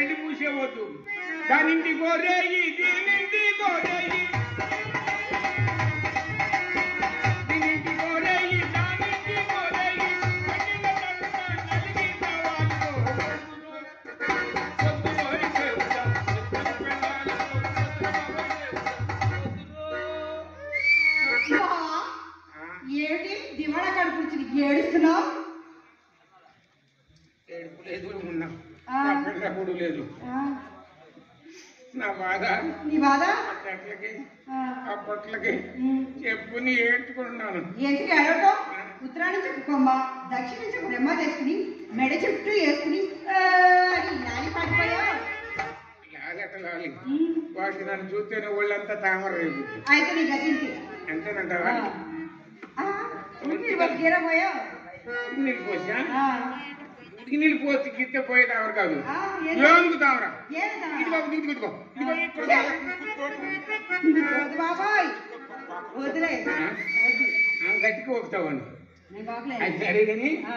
పెళ్లి పూసేవద్దు దానింటి గోరేయి దీనింటి గోరేయి దీనింటి గోరేయి దానింటి గోరేయి కన్నిన తరుణ నలిగి కావాలో పొద్దు పోయి సేవుతా ఇద్దరు పెళ్ళాలతో మా, ఏమిటి దివాళా కడుపుచ్చి ఏడుస్తున్నావు ఏడుపు లేదు ఉన్నా ఆ. నా పెళ్ళప్పుడు లేదు నా బాధ నీ బాధ అట్లకి ఆ, అప్పట్లకి ఉమ్. చెప్పుని ఏడ్చుకున్నాను ఎందుకు ఏడవటం ఉత్తరాన్ని చెప్పుకోమ్మ దక్షిణ నుంచి బ్రహ్మ తెచ్చుకుని మెడ చుట్టూ వేసుకుని ఆ, అని నాని పాడిపోయావు లాగట లాలి వాడికి నన్ను చూస్తేనే ఒళ్ళంతా తామర రేపు అయితే నీ గతింటి అంతేనంటావా గీర పోయావు ఉడికి నీళ్ళు పోసా ఆ, ఉడికి నీళ్ళు పోసి గిత్తే పోయే తామర కాదు ఆ, ఏం- ఏనుగు తామర ఏం తామర? ఇదిగో ఇదిగో ఇదిగో ఇదిగో ఇక్కడ వద్దు బాబాయ్ వదిలే ఆ? వద్దు ఆ, గట్టిగా ఒప్పుతావని నేను బాగలే అది సరే కానీ ఆ,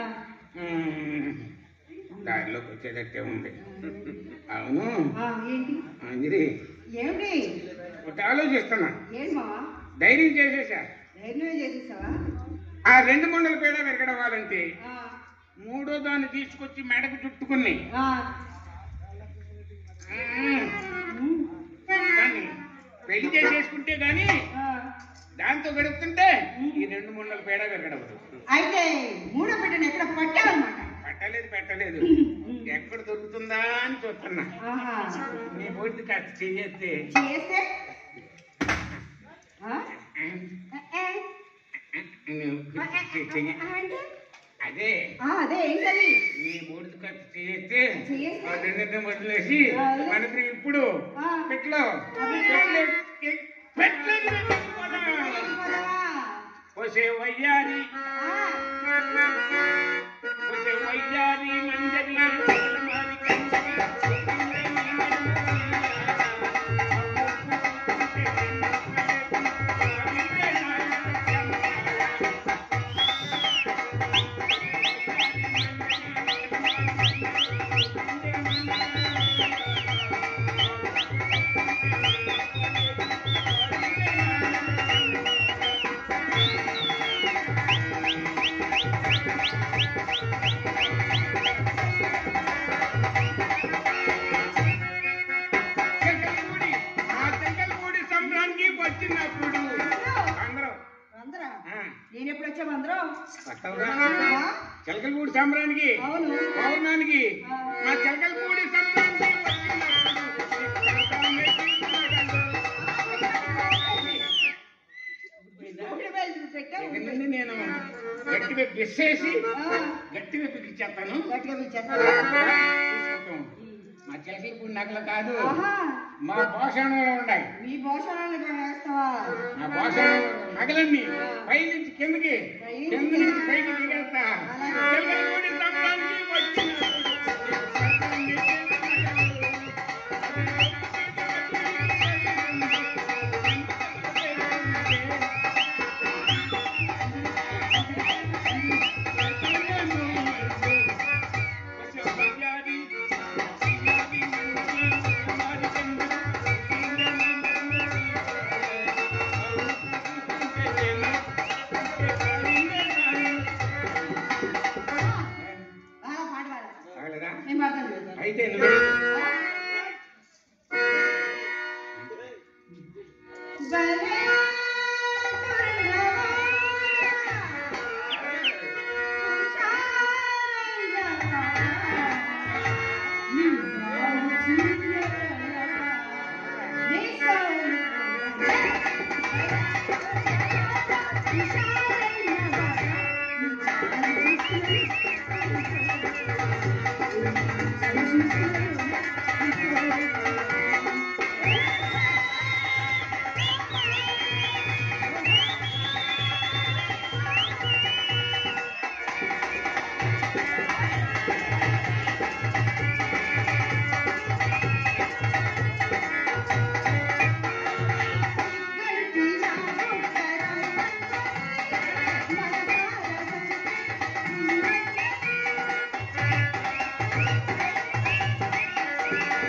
దారిలోకి వచ్చేటట్టే ఉంది అవును ఆ, ఏంటి అంజరి ఏమిటి ఒకటి ఆలోచిస్తున్నా ఏంటి మావా ధైర్యం చేసేసా ధైర్యం చేసేసావా ఆ రెండు మండల పేడ విరగడవాలంటే ఆ, మూడో దాన్ని తీసుకొచ్చి మెడకు చుట్టుకుని ఆ, మ్మ్. ఉమ్, దాన్ని పెళ్లి చేసేసుకుంటే గాని ఆ. దాంతో గడుపుతుంటే ఈ రెండు మండల పేడ విరగడవదు అయితే మూడో బిడ్డను ఎక్కడ పట్టావన్నమాట పట్టలేదు పెట్టలేదు ఎక్కడ దొరుకుతుందా అని చూస్తున్నా ఆహా నీ బోర్డు కాస్త చెయ్యేస్తే చేస్తే ఆ? ఏ, ఏ, నువ్వు ఆ, ఏ, చెయ్యి. ఆ, అంటే? అదే ఆ, అదే ఏంటది నీ బోర్డు కాస్త చేస్తే చేస్తే? ఆ రెండింటిని వదిలేసి ఆ. మనకి ఇప్పుడు ఆ. పెట్లో అదే. పెట్లో పెట్టలేదు వెళ్ళిపోదామా? ఒసే వయ్యారి ఆ, ఒసే వయ్యారి మంజరి మారి కంచరి. చెంగల్గూడి, ఆ చెంగల్గూడి సంబరానికి వచ్చినప్పుడు అందరం అందరా ఆ, నేను ఎప్పుడు వచ్చాము అందరం వస్తావుగా? ఆ? చిలకలగూడి సంబరానికి అవును పౌర్ణానికి ఆ. మా చిలకలగూడి సంబరానికి ఒకటి బయలుదేరి పెట్టావు ఇక నుండి నేను గట్టి వైపు విసేసి ఆ, గట్టి వైపు ఇచ్చేస్తాను గట్టిగా పిలిచేస్తా. తీసుకుంటాం. మా చిలకలగూడి నగలు కాదు ఆహా మా భోషణంలో ఉన్నాయి మీ భోషణాన్ని వేస్తావా నా భోషణం నగలన్నీ పై నుంచి కిందకి పైనుంచి కింద నుంచి పైకి దిగేస్తా అలాగే. చిలకలగూడి సంబరానికి వచ్చినప్పుడు బాగా పాట పాడాలి చాలదా? నేను పాడతాను అయితే నువ్వు భలే ఆ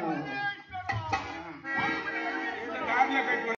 దారిలో పెట్టుకో